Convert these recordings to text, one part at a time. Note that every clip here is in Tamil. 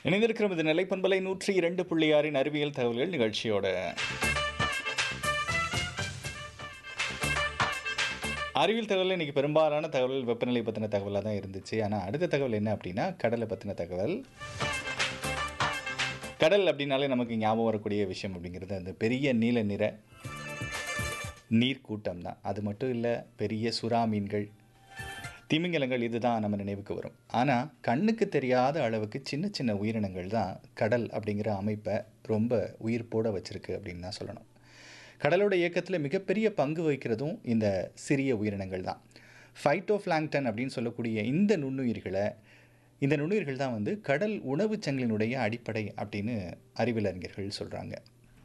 இணைந்திருக்கிறோம் இது நிலைப்பண்பலை நூற்றி இரண்டு புள்ளி ஆறின் அறிவியல் தகவல்கள் நிகழ்ச்சியோட அறிவியல் தகவல் இன்னைக்கு பெரும்பாலான தகவல் வெப்பநிலை பற்றின தகவலாக தான் இருந்துச்சு ஆனால் அடுத்த தகவல் என்ன அப்படின்னா கடலை பற்றின தகவல் கடல் அப்படின்னாலே நமக்கு ஞாபகம் வரக்கூடிய விஷயம் அப்படிங்கிறது அந்த பெரிய நீல நிற நீர் கூட்டம் தான் அது மட்டும் இல்லை பெரிய சுறா மீன்கள் திமிங்கலங்கள் இதுதான் நம்ம நினைவுக்கு வரும் ஆனால் கண்ணுக்கு தெரியாத அளவுக்கு சின்ன சின்ன உயிரினங்கள் தான் கடல் அப்படிங்கிற அமைப்பை ரொம்ப உயிர்ப்போட வச்சிருக்கு அப்படின்னு தான் சொல்லணும் கடலோட இயக்கத்தில் மிகப்பெரிய பங்கு வகிக்கிறதும் இந்த சிறிய உயிரினங்கள் தான் ஃபைட்டோஃப்ளாங்டன் அப்படின்னு சொல்லக்கூடிய இந்த நுண்ணுயிர்களை இந்த நுண்ணுயிர்கள் தான் வந்து கடல் உணவுச் சங்கிலினுடைய அடிப்படை அப்படின்னு அறிவியலறிஞர்கள் சொல்கிறாங்க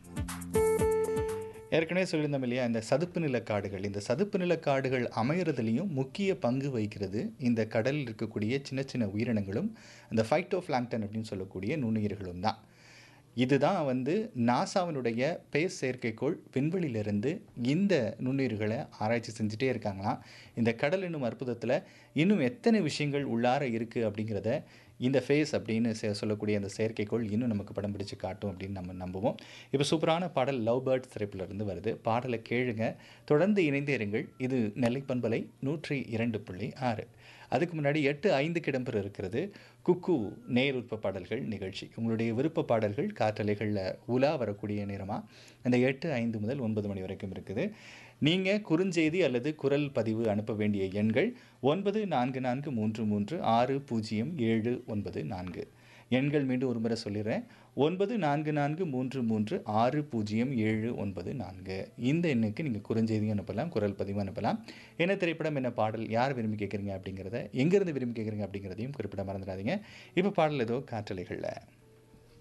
ஏற்கனவே சொல்லியிருந்தோம் இல்லையா இந்த சதுப்பு நில காடுகள் இந்த சதுப்பு நில காடுகள் அமையறதுலேயும் முக்கிய பங்கு வகிக்கிறது இந்த கடலில் இருக்கக்கூடிய சின்ன சின்ன உயிரினங்களும் இந்த ஃபைட்டோஃப்ளாங்டன் அப்படின்னு சொல்லக்கூடிய நுண்ணுயிர்களும் தான் இதுதான் வந்து நாசாவினுடைய பேஸ் செயற்கைக்கோள் விண்வெளியிலிருந்து இந்த நுண்ணுயிர்களை ஆராய்ச்சி செஞ்சுட்டே இருக்காங்களாம் இந்த கடல் என்னும் அற்புதத்தில் இன்னும் எத்தனை விஷயங்கள் உள்ளார இருக்குது அப்படிங்கிறத இந்த ஃபேஸ் அப்படின்னு செ- சொல்லக்கூடிய அந்த செயற்கைக்கோள் இன்னும் நமக்கு படம் பிடிச்சு காட்டும் அப்படின்னு நம்ம நம்புவோம் இப்போ சூப்பரான பாடல் லவ் பேர்ட்ஸ் திரைப்பிலிருந்து வருது பாடலை கேளுங்க தொடர்ந்து இணைந்தே இருங்கள் இது நெல்லை பண்பலை நூற்றி இரண்டு புள்ளி ஆறு அதுக்கு முன்னாடி எட்டு ஐந்துக்கு இடம்பெற இருக்கிறது குக்கு நேர் உற்ப பாடல்கள் நிகழ்ச்சி உங்களுடைய விருப்ப பாடல்கள் காற்றலைகளில் உலா வரக்கூடிய நேரமாக அந்த எட்டு ஐந்து முதல் ஒன்பது மணி வரைக்கும் இருக்குது நீங்கள் குறுஞ்செய்தி அல்லது குரல் பதிவு அனுப்ப வேண்டிய எண்கள் ஒன்பது நான்கு நான்கு மூன்று மூன்று ஆறு பூஜ்ஜியம் ஏழு ஒன்பது நான்கு எண்கள் மீண்டும் ஒரு முறை சொல்லிடுறேன் ஒன்பது நான்கு நான்கு மூன்று மூன்று ஆறு பூஜ்ஜியம் ஏழு ஒன்பது நான்கு இந்த எண்ணுக்கு நீங்கள் குறுஞ்செய்தியும் அனுப்பலாம் குரல் பதிவும் அனுப்பலாம் என்ன திரைப்படம் என்ன பாடல் யார் விரும்பி கேட்குறீங்க அப்படிங்கிறத எங்கேருந்து விரும்பி கேட்குறீங்க அப்படிங்கிறதையும் குறிப்பிட மறந்துடாதீங்க இப்போ பாடல் ஏதோ காற்றலைகளில்